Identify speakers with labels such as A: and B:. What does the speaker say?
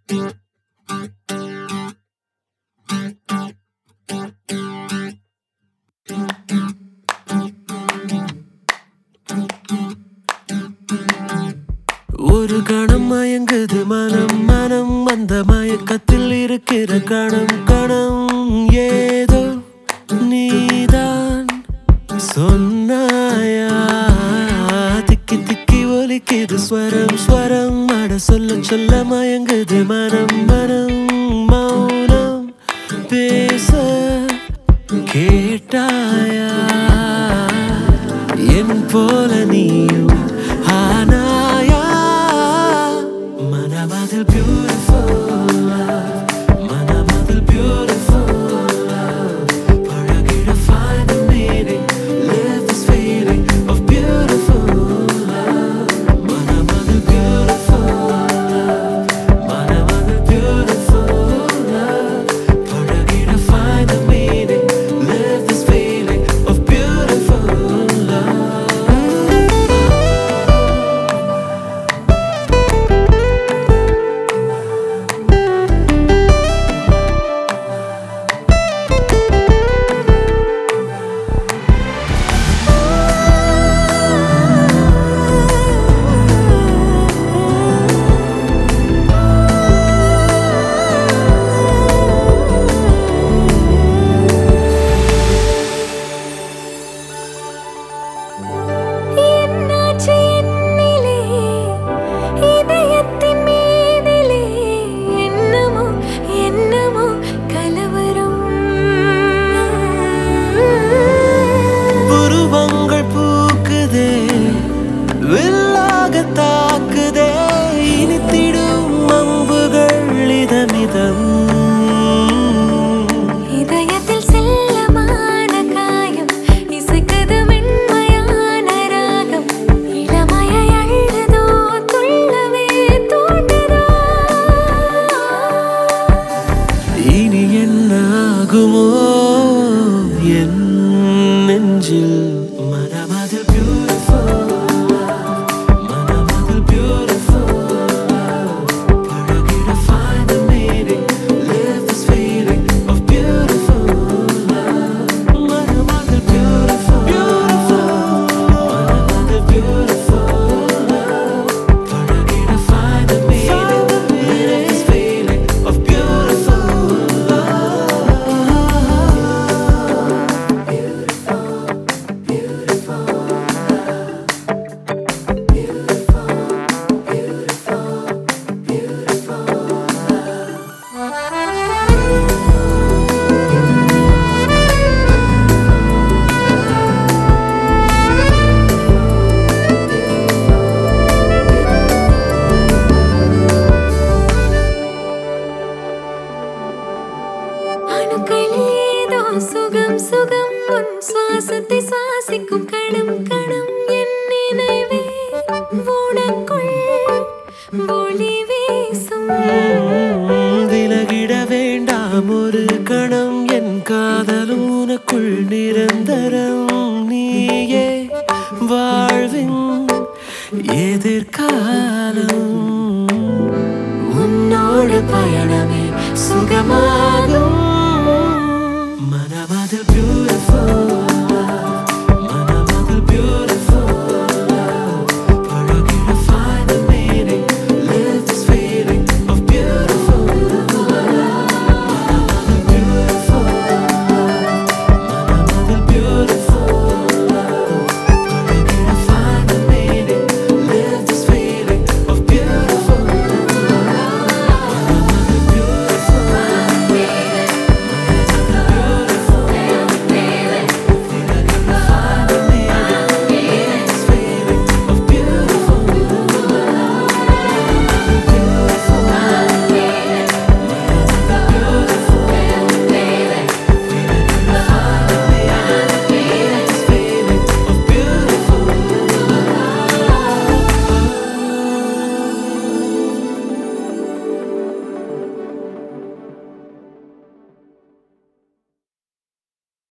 A: ஒரு கணம் மயங்குது மனம் மனம் அந்த மயக்கத்தில் இருக்கிற கணம் கணம் ஏதோ நீதான் சொன்னாயா திக்கி திக்கி ஒலிக்குது ஸ்வரம் ஸ்வரம் அட சொல்ல சொல்ல மயங்குது மனம் மனம் மௌனம் பேச கேட்டாயா என் போல நீயும் ஆனாயா மனமதில் beautiful love. மனமதில் beautiful love. பழகிட find the meaning. Live this feeling of beautiful love. மனமதில் beautiful love. மனமதில் beautiful love. பழகிட find the meaning. Live this feeling of beautiful love.
B: என்னாச்சு என்னிலே இதயத்தின் மீதிலே என்னமோ என்னமோ கலவரம்
A: புருவங்கள் பூக்குதே வில்லாக தாக்குதே இனித்திடும் அம்புகள் இதமிதம்
B: இதயத்தில் செல்லமான காயம் இசைக்குது மென்மையான ராகம் இளமையை அழுதோ துள்ளவே தூண்டுதோ
A: இனி என்ன ஆகுமோ என் நெஞ்சில் மனமதில் beautiful love. மனமதில் beautiful love. பழகிட find the meaning. Live this feeling of beautiful love. மனமதில் beautiful, beautiful. மனமதில் beautiful love. பழகிட find the meaning. Live this feeling of beautiful love.
B: அணுக்களில் ஏதோ சுகம் சுகம் உன் சுவாசத்தை சுவாசிக்கும் கணம் கணம் என் நினைவே உனக்குள் ஒளி வீசும்
A: விலகிட வேண்டாம் ஒரு கணம் என் காதலும் உனக்குள் நிரந்தரம் நீயே வாழ்வின் எதிர்காலம் உன்னோடு பயணமே சுகமாகும்